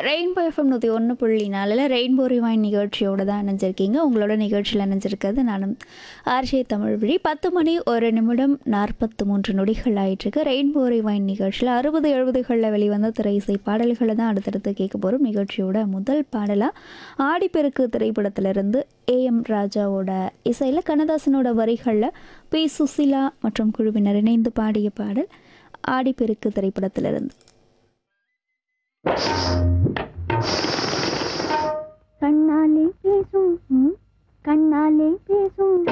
rainbow FM நூற்றி ஒன்று புள்ளி நாலில் ரெயின்போ ரிவைன் நிகழ்ச்சியோட தான் இணைஞ்சிருக்கீங்க உங்களோட நிகழ்ச்சியில் இணைஞ்சிருக்கிறது நானும் ஆர்ஜே தமிழ் வழி பத்து மணி ஒரு நிமிடம் நாற்பத்து மூன்று நொடிகள் ஆயிட்டிருக்கு ரெயின்போ ரிவைன் நிகழ்ச்சியில் அறுபது எழுபதுகளில் வெளிவந்த திரை இசை பாடல்களை தான் அடுத்தடுத்து கேட்க போகிறோம் நிகழ்ச்சியோட முதல் பாடலாக ஆடிப்பெருக்கு திரைப்படத்திலிருந்து ஏஎம் ராஜாவோட இசையில் கண்ணதாசனோட வரிகளில் பி சுசிலா மற்றும் குழுவினர் இணைந்து பாடிய பாடல் ஆடிப்பெருக்கு திரைப்படத்திலிருந்து கண்ணாலே பேசும் ம், கண்ணாலே பேசும்